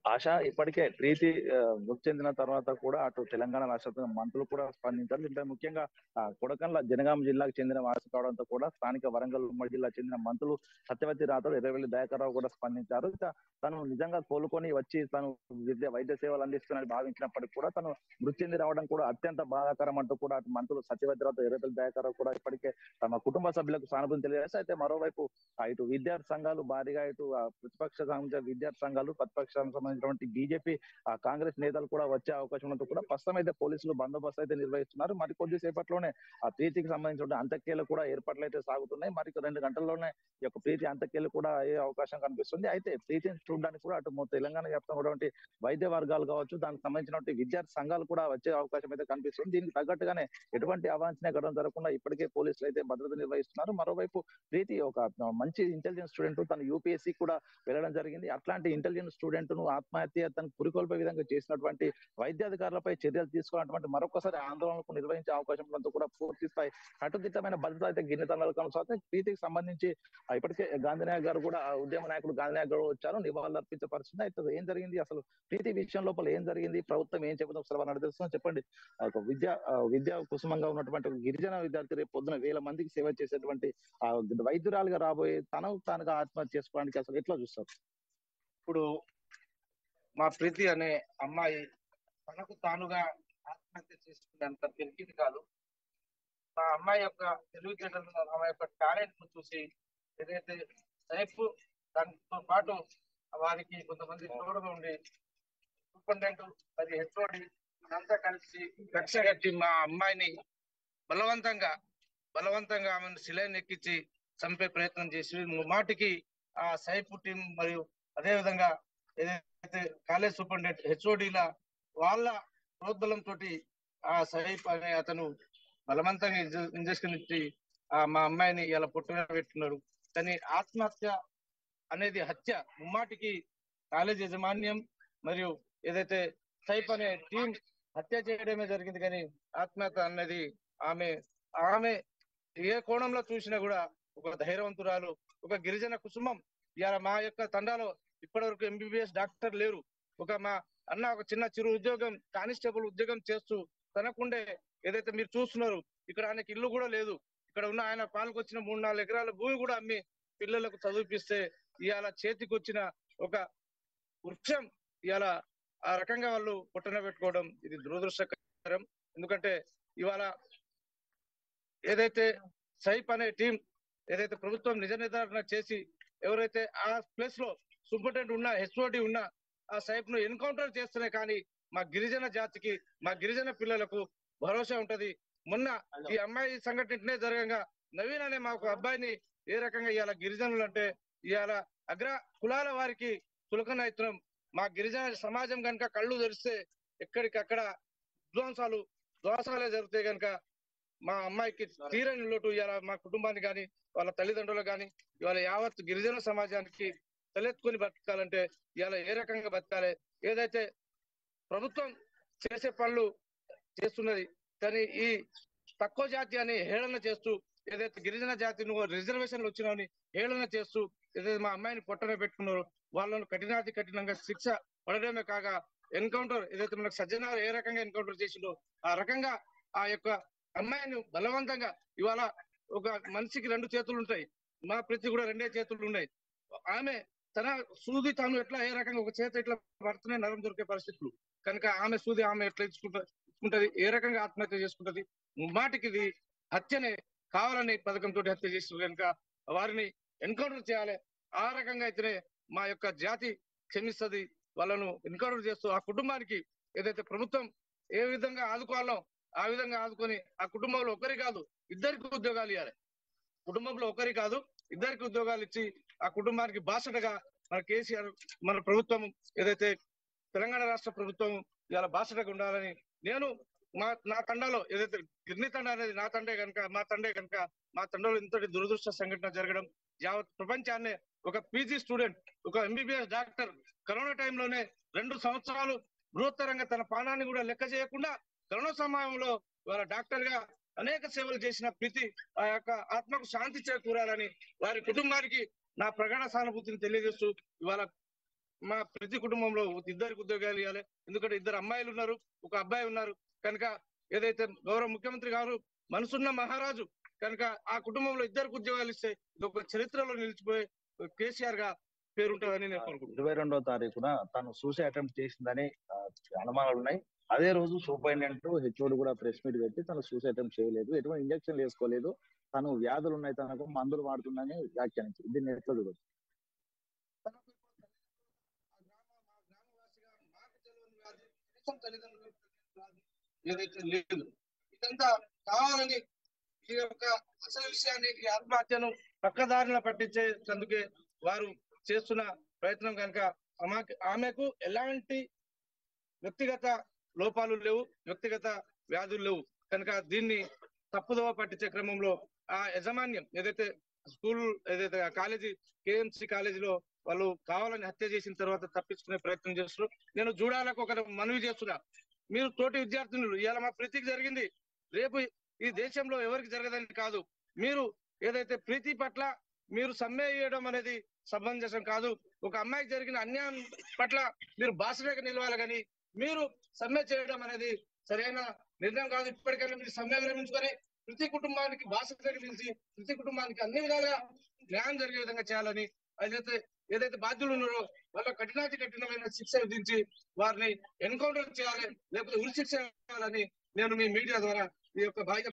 ఆశ ఇప్పటికే ప్రీతి ఆ, మృతి చెందిన తర్వాత కూడా అటు తెలంగాణ రాష్ట్ర మంత్రులు కూడా స్పందించారు దీంట్లో ముఖ్యంగా ఆ, కొడకండ్ల జనగాం జిల్లాకు చెందిన వారసు కావడంతో కూడా స్థానిక వరంగల్ ఉమ్మడి జిల్లా చెందిన మంత్రులు సత్యవతి రాథోడ్ ఎర్రవెల్లి దయాకర్రావు కూడా స్పందించారు ఇక తను నిజంగా కోలుకొని వచ్చి తను విద్య వైద్య సేవలు అందిస్తున్నని భావించినప్పటికీ కూడా తను మృతి చెంది రావడం కూడా అత్యంత బాధాకరం అంటూ కూడా అటు మంత్రులు సత్యవతి రాథోడ్ ఎర్రవెల్లి దయాకర్రావు కూడా ఇప్పటికే తమ కుటుంబ సభ్యులకు సానుభూతి తెలియజేస్తే అయితే మరోవైపు ఆ ఇటు విద్యార్థి సంఘాలు భారీగా ఇటు ఆ ప్రతిపక్ష సంబంధించిన విద్యార్థి సంఘాలు ప్రతిపక్షానికి సంబంధించినటువంటి బీజేపీ ఆ కాంగ్రెస్ నేతలు కూడా వచ్చే అవకాశం ఉన్నందుకు కూడా ప్రస్తుతం అయితే పోలీసులు బందోబస్తు అయితే నిర్వహిస్తున్నారు మరి కొద్ది సేపట్లోనే ఆ ప్రీతికి సంబంధించిన అంత్యక్రియలు కూడా ఏర్పాట్లు అయితే సాగుతున్నాయి మరి రెండు గంటల్లోనే ఈ యొక్క ప్రీతి అంత్యక్రియలు కూడా అయ్యే అవకాశం కనిపిస్తుంది అయితే ప్రీతిని చూడడానికి కూడా అటు మొత్తం తెలంగాణ వ్యాప్తంగా ఉన్నటువంటి వైద్య వర్గాలు కావచ్చు దానికి సంబంధించినటువంటి విద్యార్థి సంఘాలు కూడా వచ్చే అవకాశం అయితే కనిపిస్తుంది దీనికి తగ్గట్టుగానే ఎటువంటి అవాంఛనీయ ఘటన జరగకుండా ఇప్పటికే పోలీసులు అయితే భద్రత నిర్వహిస్తున్నారు మరోవైపు ప్రీతి ఒక మంచి ఇంటెలిజెన్స్ స్టూడెంట్ తను యూపీఎస్సీ కూడా వెళ్ళడం జరిగింది అట్లాంటి ఇంటెలిజెన్స్ స్టూడెంట్ ను ఆత్మహత్య తనకు పురికొల్పే విధంగా చేసినటువంటి వైద్యాధికారులపై చర్యలు తీసుకోవాలంటే మరొకసారి ఆందోళనకు నిర్వహించే అవకాశం ఉన్నందుకు కూడా పూర్తి స్థాయి కట్టుదిట్టమైన భద్రత అయితే గిన్నెతనాలు కొనసాగుతాయి ప్రీతికి సంబంధించి ఆ, ఇప్పటికే గాంధీనాయక్ గారు కూడా ఆ ఉద్యమ నాయకుడు గాంధీనాయక్ గారు వచ్చారు నివాళులు అర్పించే పరిస్థితి అయితే ఏం జరిగింది అసలు ప్రీతి విషయం లోపల ఏం జరిగింది ప్రభుత్వం ఏం చెబుతుందో ఒకసారి వారిని అడిగిస్తున్నాం చెప్పండి ఆ, ఒక విద్యా ఆ, విద్యా కుసుమంగా ఉన్నటువంటి ఒక గిరిజన విద్యార్థి రేపు పొద్దున వేల మందికి సేవ చేసేటువంటి ఆ వైద్యురాలుగా రాబోయే తను తానుగా ఆత్మహత్య చేసుకోవడానికి అసలు ఎట్లా చూస్తారు ఇప్పుడు మా ప్రీతి అనే అమ్మాయి తనకు తానుగా ఆత్మహత్య చేసుకునేంత పెరిగింది కాదు మా అమ్మాయి యొక్క తెలివితేటలు ఆమె యొక్క టాలెంట్ ను చూసి ఏదైతే సైఫ్ దానితో పాటు వారికి కొంతమంది తోడుగా ఉండి సూపరింటెండెంట్ మరి హెచ్ఓడి అంతా కలిసి కక్ష కట్టి మా అమ్మాయిని బలవంతంగా బలవంతంగా ఆమెను శిలైన్ ఎక్కించి చంపే ప్రయత్నం చేసి మాటికి ఆ సైఫ్ టీం మరియు అదే విధంగా ఏదైతే కాలేజ్ సూపరింటెండెంట్ హెచ్ఓడిల వాళ్ళ ప్రోద్బలంతో ఆ సైఫ్ అనే అతను బలవంతంగా ఇంజ- ఇంజెక్షన్ ఇచ్చి ఆ మా అమ్మాయిని ఇలా పుట్టిన పెట్టున్నాడు కానీ ఆత్మహత్య అనేది హత్య ముమ్మాటికి కాలేజ్ యాజమాన్యం మరియు ఏదైతే సైఫ్ అనే టీం హత్య చేయడమే జరిగింది కానీ ఆత్మహత్య అనేది ఆమె ఆమె ఏ కోణంలో చూసినా కూడా ఒక ధైర్యవంతురాలు ఒక గిరిజన కుసుమం ఇవాళ మా యొక్క తండాలో ఇప్పటి వరకు ఎంబీబీఎస్ డాక్టర్ లేరు ఒక మా అన్న ఒక చిన్న చిరు ఉద్యోగం కానిస్టేబుల్ ఉద్యోగం చేస్తూ తనకుండే ఏదైతే మీరు చూస్తున్నారు ఇక్కడ ఆయనకి ఇల్లు కూడా లేదు ఇక్కడ ఉన్న ఆయన పాల్గొచ్చిన మూడు నాలుగు ఎకరాల భూమి కూడా అమ్మి పిల్లలకు చదివిపిస్తే ఇవాళ చేతికి వచ్చిన ఒక వృక్షం ఇవాళ ఆ రకంగా వాళ్ళు పుట్టన పెట్టుకోవడం ఇది దురదృష్టకరం ఎందుకంటే ఇవాళ ఏదైతే సైప్ అనే టీం ఏదైతే ప్రభుత్వం నిజ నిర్ధారణ చేసి ఎవరైతే ఆ ప్లేస్ లో సూపరింటెండెంట్ ఉన్న హెచ్ఓడి ఉన్న ఆ సైప్ ను ఎన్కౌంటర్ చేస్తేనే కానీ మా గిరిజన జాతికి మా గిరిజన పిల్లలకు భరోసా ఉంటది మొన్న ఈ అమ్మాయి సంఘటన ఇట్నే జరగంగా నవీన్ అనే మా ఒక అబ్బాయిని ఏ రకంగా ఇవాళ గిరిజనులు అంటే ఇవాళ అగ్ర కులాల వారికి చులకన అవుతున్నాం మా గిరిజన సమాజం కనుక కళ్ళు తెరిస్తే ఎక్కడికక్కడ విధ్వంసాలు దోషాలే జరుగుతాయి కనుక మా అమ్మాయికి తీరని లోటు ఇవాళ మా కుటుంబానికి కానీ వాళ్ళ తల్లిదండ్రులకు కానీ ఇవాళ యావత్ గిరిజన సమాజానికి తలెత్తుకొని బతకాలంటే ఇవాళ ఏ రకంగా బతకాలి ఏదైతే ప్రభుత్వం చేసే పనులు చేస్తున్నది కానీ ఈ తక్కువ జాతి అని హేళన చేస్తూ ఏదైతే గిరిజన జాతి నువ్వు రిజర్వేషన్లు వచ్చినావని హేళన చేస్తూ ఏదైతే మా అమ్మాయిని పొట్టన పెట్టుకున్నారో వాళ్ళను కఠినాతి కఠినంగా శిక్ష పడడమే కాక ఎన్కౌంటర్ ఏదైతే మనకు సజ్జనాలు ఏ రకంగా ఎన్కౌంటర్ చేసిందో ఆ రకంగా ఆ యొక్క అమ్మాయిని బలవంతంగా ఇవాళ ఒక మనిషికి రెండు చేతులు ఉంటాయి మా ప్రతి కూడా రెండే చేతులు ఉన్నాయి ఆమె తన సూది తాను ఎట్లా ఏ రకంగా ఒక చేత ఇట్లా పడుతూనే నరం దొరికే పరిస్థితులు కనుక ఆమె సూది ఆమె ఎట్లా ఇచ్చుకుంటా ఇచ్చుకుంటది ఏ రకంగా ఆత్మహత్య చేసుకుంటది మాటికి ఇది హత్యనే కావాలని పథకంతో హత్య చేసిన కనుక వారిని ఎన్కౌంటర్ చేయాలి ఆ రకంగా అయితేనే మా యొక్క జాతి క్షమిస్తది వాళ్ళను ఎన్కౌంటర్ చేస్తూ ఆ కుటుంబానికి ఏదైతే ప్రభుత్వం ఏ విధంగా ఆదుకోవాలో ఆ విధంగా ఆదుకొని ఆ కుటుంబంలో ఒకరి కాదు ఇద్దరికి ఉద్యోగాలు ఇవ్వాలి కుటుంబంలో ఒకరి కాదు ఇద్దరికి ఉద్యోగాలు ఇచ్చి ఆ కుటుంబానికి బాసటగా మన కేసీఆర్ మన ప్రభుత్వం ఏదైతే తెలంగాణ రాష్ట్ర ప్రభుత్వం ఇవాళ బాసటగా ఉండాలని నేను మా నా తండాలో ఏదైతే గిర్ని తండ అనేది నా తండే కనుక మా తండే కనుక మా తండలో ఇంతటి దురదృష్ట సంఘటన జరగడం యావత్ ప్రపంచాన్ని ఒక పీజీ స్టూడెంట్ ఒక ఎంబీబీఎస్ డాక్టర్ కరోనా టైంలోనే రెండు సంవత్సరాలు బృహత్తరంగా తన ప్రాణాన్ని కూడా లెక్క చేయకుండా కరోనా సమయంలో వాళ్ళ డాక్టర్ గా అనేక సేవలు చేసిన ప్రీతి ఆ యొక్క ఆత్మకు శాంతి చేకూరాలని వారి కుటుంబానికి నా ప్రగాఢ సానుభూతిని తెలియజేస్తూ ఇవాళ మా ప్రతి కుటుంబంలో ఇద్దరికి ఉద్యోగాలు ఇవ్వాలి ఎందుకంటే ఇద్దరు అమ్మాయిలు ఉన్నారు ఒక అబ్బాయి ఉన్నారు కనుక ఏదైతే గౌరవ ముఖ్యమంత్రి గారు మనసున్న మహారాజు కనుక ఆ కుటుంబంలో ఇద్దరికి ఉద్యోగాలు ఇస్తే ఇది ఒక చరిత్రలో నిలిచిపోయే కేసీఆర్ గా పేరుంటుందని నేను కోరుకుంటున్నాను ఇరవై రెండవ తారీఖున తను సూసైడ్ అటెంప్ట్ చేసిందని ఆ, అనుమానాలు ఉన్నాయి అదే రోజు సూపరింటెండెంట్ హెచ్ఓడి కూడా ప్రెస్ మీట్ పెట్టి తను సూసైడ్ అటెంప్ట్ చేయలేదు ఎటువంటి ఇంజక్షన్ వేసుకోలేదు తను వ్యాధులు ఉన్నాయి తనకు మందులు వాడుతుందని వ్యాఖ్యానించింది దీన్ని ఎట్లా చూడొచ్చు తనకు ఇప్పుడు తల్లిదండ్రులు, ఆ గ్రామ- ఆ గ్రామవాసిగా మాకు తెలియని వ్యాధి, కనీసం తల్లిదండ్రులకు తెలియని వ్యాధి ఏదైతే లేదు ఇదంతా కావాలని ఈ యొక్క అసలు విషయాన్ని ఈ ఆత్మహత్యను పక్కదారిన పట్టించేందుకే వారు చేస్తున్న ప్రయత్నం కనుక ఆమెకు ఆమెకు ఎలాంటి వ్యక్తిగత లోపాలు లేవు వ్యక్తిగత వ్యాధులు లేవు కనుక దీన్ని తప్పుదోవ పట్టించే క్రమంలో ఆ యజమాన్యం ఏదైతే స్కూల్ ఏదైతే ఆ కాలేజీ కేఎంసి కాలేజీలో వాళ్ళు కావాలని హత్య చేసిన తర్వాత తప్పించుకునే ప్రయత్నం చేస్తున్నారు నేను జూడాలకు ఒక మనవి చేస్తున్నా మీరు తోటి విద్యార్థినులు ఇవాళ మా ప్రీతికి జరిగింది రేపు ఈ దేశంలో ఎవరికి జరగదని కాదు మీరు ఏదైతే ప్రీతి పట్ల మీరు సమ్మె చేయడం అనేది సమంజసం కాదు ఒక అమ్మాయికి జరిగిన అన్యాయం పట్ల మీరు బాసరేక నిలవాలి కానీ మీరు సమ్మె చేయడం అనేది సరైన నిర్ణయం కాదు ఇప్పటికైనా మీరు సమ్మె విరమించుకొని ప్రతి కుటుంబానికి బాసరేక పిలిచి ప్రతి కుటుంబానికి అన్ని విధాలుగా న్యాయం జరిగే విధంగా చేయాలని ఏదైతే ఏదైతే బాధ్యులు ఉన్నారో వాళ్ళ కఠినాతి కఠినమైన శిక్ష విధించి వారిని ఎన్కౌంటర్ చేయాలి లేకపోతే ఉరి శిక్ష చేయాలని నేను మీ మీడియా ద్వారా ఈ యొక్క బాధ్యత